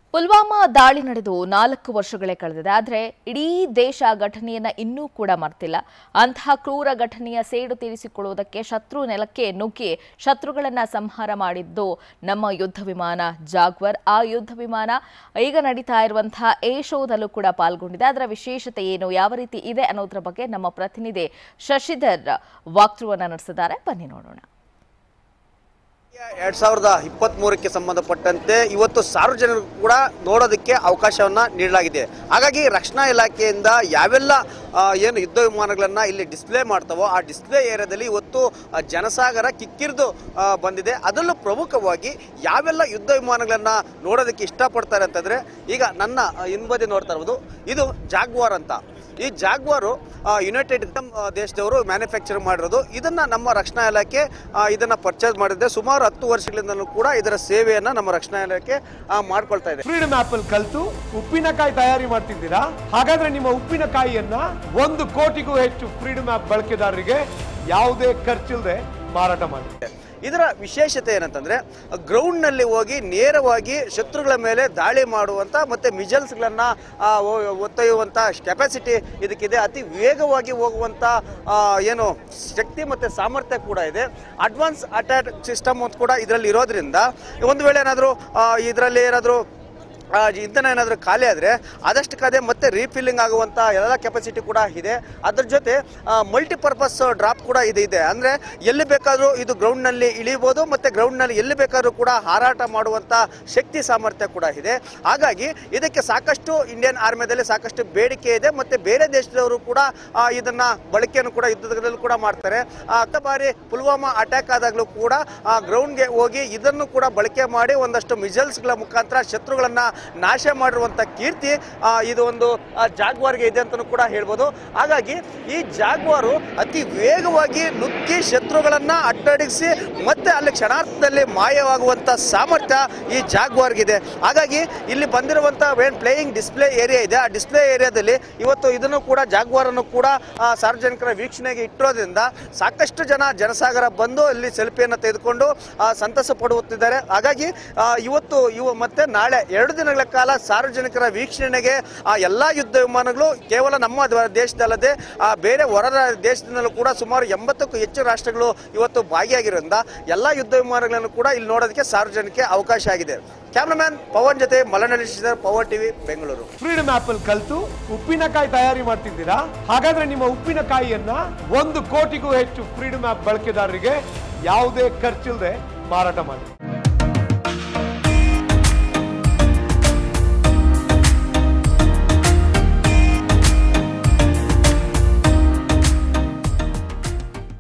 ಪುಲ್ವಾಮಾ ದಾಳಿ ನಡೆದು ನಾಲ್ಕು ವರ್ಷಗಳೇ ಕಳೆದಿದೆ ಆದರೆ ಇಡೀ ದೇಶ ಘಟನೆಯನ್ನ ಇನ್ನೂ ಕೂಡ ಮರ್ತಿಲ್ಲ ಅಂತಹ ಕ್ರೂರ ಘಟನೆಯ ಸೇಡು ತೀರಿಸಿಕೊಳ್ಳುವುದಕ್ಕೆ ಶತ್ರು ನೆಲಕ್ಕೆ ನುಗ್ಗಿ ಶತ್ರುಗಳನ್ನ ಸಂಹಾರ ಮಾಡಿದ್ದು ನಮ್ಮ ಯುದ್ಧ ವಿಮಾನ ಜಾಗ್ವರ್ ಆ ಯುದ್ಧ ವಿಮಾನ ಈಗ ನಡೀತಾ ಇರುವಂತಹ ಏ ಶೋದಲ್ಲೂ ಕೂಡ ಪಾಲ್ಗೊಂಡಿದೆ ಅದರ ವಿಶೇಷತೆ ಏನು ಯಾವ ರೀತಿ ಇದೆ ಅನ್ನೋದ್ರ ಬಗ್ಗೆ ನಮ್ಮ ಪ್ರತಿನಿಧಿ ಶಶಿಧರ್ ವಾಕ್ತೃವನ್ನ ನಡೆಸಿದ್ದಾರೆ ಬನ್ನಿ ನೋಡೋಣ ಎರಡ್ ಸಾವಿರದ ಇಪ್ಪತ್ತ್ ಮೂರಕ್ಕೆ ಸಂಬಂಧಪಟ್ಟಂತೆ ಇವತ್ತು ಸಾರ್ವಜನಿಕರು ಕೂಡ ನೋಡೋದಕ್ಕೆ ಅವಕಾಶವನ್ನ ನೀಡಲಾಗಿದೆ ಹಾಗಾಗಿ ರಕ್ಷಣಾ ಇಲಾಖೆಯಿಂದ ಯಾವೆಲ್ಲ ಆ, ಏನು ಯುದ್ಧ ವಿಮಾನಗಳನ್ನ ಇಲ್ಲಿ ಡಿಸ್ಪ್ಲೇ ಮಾಡ್ತಾವೋ ಆ ಡಿಸ್ಪ್ಲೇ ಏರಿಯಾದಲ್ಲಿ ಇವತ್ತು ಆ, ಜನಸಾಗರ ಕಿಕ್ಕಿರಿದು ಆ, ಬಂದಿದೆ ಅದರಲ್ಲೂ ಪ್ರಮುಖವಾಗಿ ಯಾವೆಲ್ಲ ಯುದ್ಧ ವಿಮಾನಗಳನ್ನ ನೋಡೋದಕ್ಕೆ ಇಷ್ಟಪಡ್ತಾರೆ ಅಂತಂದ್ರೆ ಈಗ ನನ್ನ ಆ, ಹಿಂಬದಿ ನೋಡ್ತಾ ಇರೋದು ಇದು ಜಾಗ್ವಾರ್ ಅಂತ ಈ ಜಾಗ್ವಾರು ಯುನೈಟೆಡ್ ಕಿಂಗ್ಡಮ್ ದೇಶದವರು ಮ್ಯಾನುಫ್ಯಾಕ್ಚರ್ ಮಾಡಿರೋದು ಇದನ್ನ ನಮ್ಮ ರಕ್ಷಣಾ ಇಲಾಖೆ ಆ, ಇದನ್ನ ಪರ್ಚೇಸ್ ಮಾಡಿದೆ ಸುಮಾರು ಹತ್ತು ವರ್ಷಗಳಿಂದಲೂ ಕೂಡ ಇದರ ಸೇವೆಯನ್ನ ನಮ್ಮ ರಕ್ಷಣಾ ಇಲಾಖೆ ಆ, ಮಾಡ್ಕೊಳ್ತಾ ಇದೆ ಫ್ರೀಡಮ್ ಆಪ್ ಅಲ್ಲಿ ಕಲ್ತು ಉಪ್ಪಿನಕಾಯಿ ತಯಾರಿ ಮಾಡ್ತಿದ್ದೀರಾ ಹಾಗಾದ್ರೆ ನಿಮ್ಮ ಉಪ್ಪಿನಕಾಯಿಯನ್ನ ಒಂದು ಕೋಟಿಗೂ ಹೆಚ್ಚು ಫ್ರೀಡಮ್ ಆಪ್ ಬಳಕೆದಾರರಿಗೆ ಯಾವುದೇ ಖರ್ಚಿಲ್ಲದೆ ಮಾರಾಟ ಮಾಡಿ ಇದರ ವಿಶೇಷತೆ ಏನಂತಂದ್ರೆ ಗ್ರೌಂಡ್ ನಲ್ಲಿ ಹೋಗಿ ನೇರವಾಗಿ ಶತ್ರುಗಳ ಮೇಲೆ ದಾಳಿ ಮಾಡುವಂತ ಮತ್ತೆ ಮಿಜಲ್ಸ್ ಗಳನ್ನ ಆ, ಒ- ಒತ್ತೊಯ್ಯುವಂತ ಕೆಪಾಸಿಟಿ ಇದಕ್ಕಿದೆ ಅತಿ ವೇಗವಾಗಿ ಹೋಗುವಂತ ಆ, ಏನು ಶಕ್ತಿ ಮತ್ತೆ ಸಾಮರ್ಥ್ಯ ಕೂಡ ಇದೆ ಅಡ್ವಾನ್ಸ್ ಅಟ್ಯಾಕ್ ಸಿಸ್ಟಮ್ ಕೂಡ ಇದರಲ್ಲಿ ಇರೋದ್ರಿಂದ ಒಂದು ವೇಳೆ ಏನಾದರೂ ಇದರಲ್ಲಿ ಏನಾದರೂ ಆ, ಇಂಧನ ಏನಾದರೂ ಖಾಲಿ ಆದರೆ ಆದಷ್ಟಕ್ಕದೇ ಮತ್ತೆ ರೀಫಿಲ್ಲಿಂಗ್ ಆಗುವಂಥ ಎಲ್ಲ ಕೆಪಾಸಿಟಿ ಕೂಡ ಇದೆ ಅದ್ರ ಜೊತೆ ಮಲ್ಟಿಪರ್ಪಸ್ ಡ್ರಾಪ್ ಕೂಡ ಇದೆ ಇದೆ ಅಂದರೆ ಎಲ್ಲಿ ಬೇಕಾದರೂ ಇದು ಗ್ರೌಂಡ್ನಲ್ಲಿ ಇಳಿಬೋದು ಮತ್ತು ಗ್ರೌಂಡ್ನಲ್ಲಿ ಎಲ್ಲಿ ಬೇಕಾದರೂ ಕೂಡ ಹಾರಾಟ ಮಾಡುವಂಥ ಶಕ್ತಿ ಸಾಮರ್ಥ್ಯ ಕೂಡ ಇದೆ ಹಾಗಾಗಿ ಇದಕ್ಕೆ ಸಾಕಷ್ಟು ಇಂಡಿಯನ್ ಆರ್ಮಿಯಲ್ಲಿ ಸಾಕಷ್ಟು ಬೇಡಿಕೆ ಇದೆ ಮತ್ತು ಬೇರೆ ದೇಶದವರು ಕೂಡ ಆ, ಇದನ್ನ ಬಳಕೆಯನ್ನು ಕೂಡ ಯುದ್ಧದಲ್ಲೂ ಕೂಡ ಮಾಡ್ತಾರೆ ಆ, ಹತ್ತ ಬಾರಿ ಪುಲ್ವಾಮಾ ಅಟ್ಯಾಕ್ ಆದಾಗಲೂ ಕೂಡ ಆ ಗ್ರೌಂಡ್ಗೆ ಹೋಗಿ ಇದನ್ನು ಕೂಡ ಬಳಕೆ ಮಾಡಿ ಒಂದಷ್ಟು ಮಿಸೈಲ್ಸ್ಗಳ ಮುಖಾಂತರ ಶತ್ರುಗಳನ್ನ ನಾಶ ಮಾಡಿರುವಂತ ಕೀರ್ತಿ ಆ, ಇದು ಒಂದು ಆ, ಜಾಗ್ವಾರ್ಗೆ ಇದೆ ಅಂತಲೂ ಕೂಡ ಹೇಳ್ಬೋದು ಹಾಗಾಗಿ ಈ ಜಾಗ್ವಾರು ಅತಿ ವೇಗವಾಗಿ ನುಗ್ಗಿ ಶತ್ರುಗಳನ್ನ ಅಡ್ಡಡಿಸಿ ಮತ್ತೆ ಅಲ್ಲಿ ಕ್ಷಣಾರ್ಥದಲ್ಲಿ ಮಾಯವಾಗುವಂತ ಸಾಮರ್ಥ್ಯ ಈ ಜಾಗ್ವಾರ್ಗಿದೆ ಹಾಗಾಗಿ ಇಲ್ಲಿ ಬಂದಿರುವಂತ ಏನ್ ಪ್ಲೇಯಿಂಗ್ ಡಿಸ್ಪ್ಲೇ ಏರಿಯಾ ಇದೆ ಆ ಡಿಸ್ಪ್ಲೇ ಏರಿಯಾದಲ್ಲಿ ಇವತ್ತು ಇದನ್ನು ಕೂಡ ಜಾಗ್ವಾರನ್ನು ಕೂಡ ಆ, ಸಾರ್ವಜನಿಕರ ವೀಕ್ಷಣೆಗೆ ಇಟ್ಟಿರೋದ್ರಿಂದ ಸಾಕಷ್ಟು ಜನ ಜನಸಾಗರ ಬಂದು ಇಲ್ಲಿ ಸೆಲ್ಫಿಯನ್ನು ತೆಗೆದುಕೊಂಡು ಆ, ಸಂತಸ ಪಡುತ್ತಿದ್ದಾರೆ ಹಾಗಾಗಿ ಆ, ಇವತ್ತು ಇವ ಮತ್ತೆ ನಾಳೆ ಎರಡು ದಿನಗಳ ಕಾಲ ಸಾರ್ವಜನಿಕರ ವೀಕ್ಷಣೆಗೆ ಆ ಎಲ್ಲಾ ಯುದ್ಧ ವಿಮಾನಗಳು ಕೇವಲ ನಮ್ಮ ದ- ದೇಶದಲ್ಲದೆ ಆ, ಬೇರೆ ಹೊರ ರಾ- ದೇಶದಿಂದಲೂ ಕೂಡ ಸುಮಾರು ಎಂಬತ್ತಕ್ಕೂ ಹೆಚ್ಚು ರಾಷ್ಟ್ರಗಳು ಇವತ್ತು ಭಾಗಿಯಾಗಿರೋದ್ರಿಂದ ಎಲ್ಲಾ ಯುದ್ಧ ವಿಮಾನಗಳನ್ನು ಕೂಡ ಇಲ್ಲಿ ನೋಡೋದಕ್ಕೆ ಸಾರ್ವಜನಿಕ ಅವಕಾಶ ಆಗಿದೆ ಕ್ಯಾಮ್ರಾಮ್ಯಾನ್ ಪವನ್ ಜೊತೆ Malanalli Sridhar Power TV Bengaluru Freedom App ಅಲ್ಲಿ ಕಲ್ತು ಉಪ್ಪಿನಕಾಯಿ ತಯಾರಿ ಮಾಡ್ತಿದ್ದೀರಾ ಹಾಗಾದ್ರೆ ನಿಮ್ಮ ಉಪ್ಪಿನಕಾಯಿಯನ್ನ ಒಂದು ಕೋಟಿಗೂ ಹೆಚ್ಚು ಫ್ರೀಡಮ್ ಆಪ್ ಬಳಕೆದಾರರಿಗೆ ಯಾವುದೇ ಖರ್ಚಿಲ್ಲದೆ ಮಾರಾಟ ಮಾಡಿ